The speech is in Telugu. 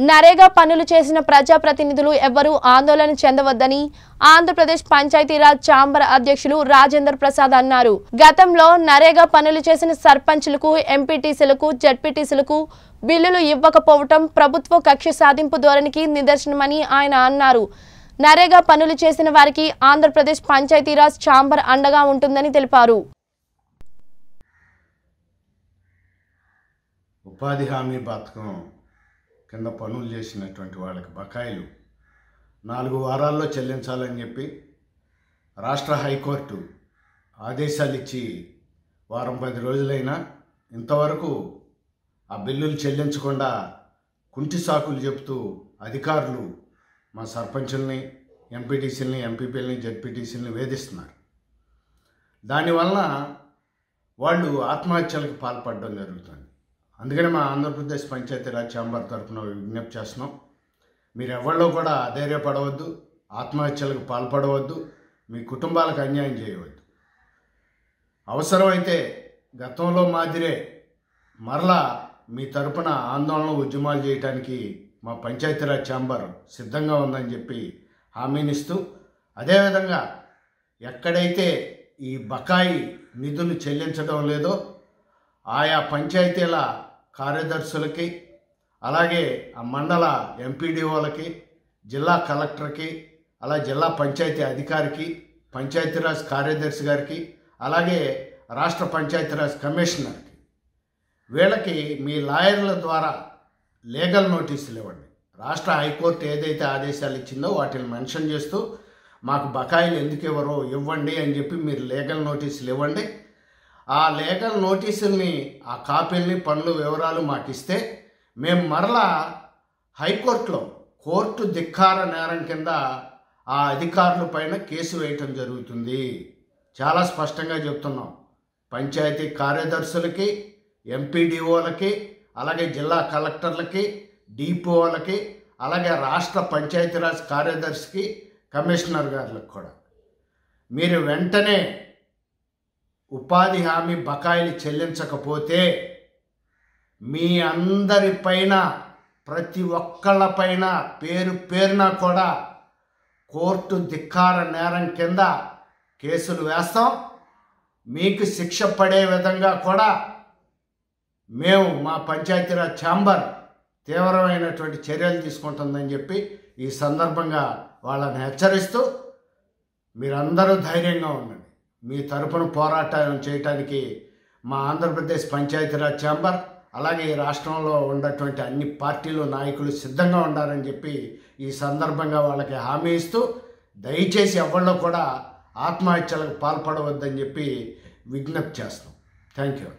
నరేగా పనులు చేసిన ప్రజాప్రతినిధులు ఎవ్వరూ ఆందోళన చెందవద్దని ఆంధ్రప్రదేశ్ పంచాయతీరాజ్ ఛాంబర్ అధ్యక్షులు రాజేందర్ ప్రసాద్ అన్నారు గతంలో నరేగా పనులు చేసిన సర్పంచులకు ఎంపీటీసీలకు జడ్పీటీసీలకు బిల్లులు ఇవ్వకపోవటం ప్రభుత్వ కక్ష సాధింపు ధోరణికి నిదర్శనమని ఆయన అన్నారు నరేగా పనులు చేసిన వారికి ఆంధ్రప్రదేశ్ పంచాయతీరాజ్ ఛాంబర్ అండగా ఉంటుందని తెలిపారు ఉపాధి హామీ పథకం కింద పనులు చేసినటువంటి వాళ్ళకి బకాయిలు నాలుగు వారాల్లో చెల్లించాలని చెప్పి రాష్ట్ర హైకోర్టు ఆదేశాలు ఇచ్చి వారం పది రోజులైనా ఇంతవరకు ఆ బిల్లులు చెల్లించకుండా కుంటి సాకులు చెబుతూ అధికారులు మా సర్పంచుల్ని ఎంపీటీసీలని ఎంపీపీలని జడ్పీటీసీలని వేధిస్తున్నారు దానివల్ల వాళ్ళు ఆత్మహత్యలకు పాల్పడడం జరుగుతుంది అందుకని మా ఆంధ్రప్రదేశ్ పంచాయతీరాజ్ ఛాంబర్ తరఫున విజ్ఞప్తి చేస్తున్నాం మీరు ఎవరిలో కూడా అధైర్యపడవద్దు ఆత్మహత్యలకు పాల్పడవద్దు మీ కుటుంబాలకు అన్యాయం చేయవద్దు అవసరమైతే గతంలో మాదిరే మరలా మీ తరపున ఆందోళన ఉద్యమాలు చేయడానికి మా పంచాయతీరాజ్ ఛాంబర్ సిద్ధంగా ఉందని చెప్పి హామీనిస్తూ అదేవిధంగా ఎక్కడైతే ఈ బకాయి నిధులు చెల్లించడం లేదో ఆయా పంచాయతీల కార్యదర్శులకి అలాగే ఆ మండల ఎంపీడీఓలకి జిల్లా కలెక్టర్కి అలా జిల్లా పంచాయతీ అధికారికి పంచాయతీరాజ్ కార్యదర్శి గారికి అలాగే రాష్ట్ర పంచాయతీరాజ్ కమిషనర్కి వీళ్ళకి మీ లాయర్ల ద్వారా లీగల్ నోటీసులు ఇవ్వండి రాష్ట్ర హైకోర్టు ఏదైతే ఆదేశాలు ఇచ్చిందో వాటిని మెన్షన్ చేస్తూ మాకు బకాయిలు ఎందుకు ఇవ్వరో ఇవ్వండి అని చెప్పి మీరు లీగల్ నోటీసులు ఇవ్వండి ఆ లీగల్ నోటీసుల్ని ఆ కాపీల్ని పనులు వివరాలు మాకు ఇస్తే మేము మరలా హైకోర్టులో కోర్టు ధిక్కార నేరం కింద ఆ అధికారుల పైన కేసు వేయటం జరుగుతుంది చాలా స్పష్టంగా చెప్తున్నాం పంచాయతీ కార్యదర్శులకి ఎంపీడీఓలకి అలాగే జిల్లా కలెక్టర్లకి డిపిఓలకి అలాగే రాష్ట్ర పంచాయతీరాజ్ కార్యదర్శికి కమిషనర్ గారులకు కూడా మీరు వెంటనే ఉపాధి హామీ బకాయిలు చెల్లించకపోతే మీ అందరిపైన ప్రతి ఒక్కళ్ళపైన పేరు పేరున కూడా కోర్టు ధిక్కార నేరం కింద కేసులు వేస్తాం మీకు శిక్ష పడే విధంగా కూడా మేము మా పంచాయతీరాజ్ ఛాంబర్ తీవ్రమైనటువంటి చర్యలు తీసుకుంటుందని చెప్పి ఈ సందర్భంగా వాళ్ళని హెచ్చరిస్తూ మీరందరూ ధైర్యంగా ఉండండి మీ తరపున పోరాటం చేయటానికి మా ఆంధ్రప్రదేశ్ పంచాయతీరాజ్ ఛాంబర్ అలాగే ఈ రాష్ట్రంలో ఉన్నటువంటి అన్ని పార్టీలు నాయకులు సిద్ధంగా ఉండాలని చెప్పి ఈ సందర్భంగా వాళ్ళకి హామీ ఇస్తూ దయచేసి ఎవరిలో కూడా ఆత్మహత్యలకు పాల్పడవద్దని చెప్పి విజ్ఞప్తి చేస్తాం థ్యాంక్ యూ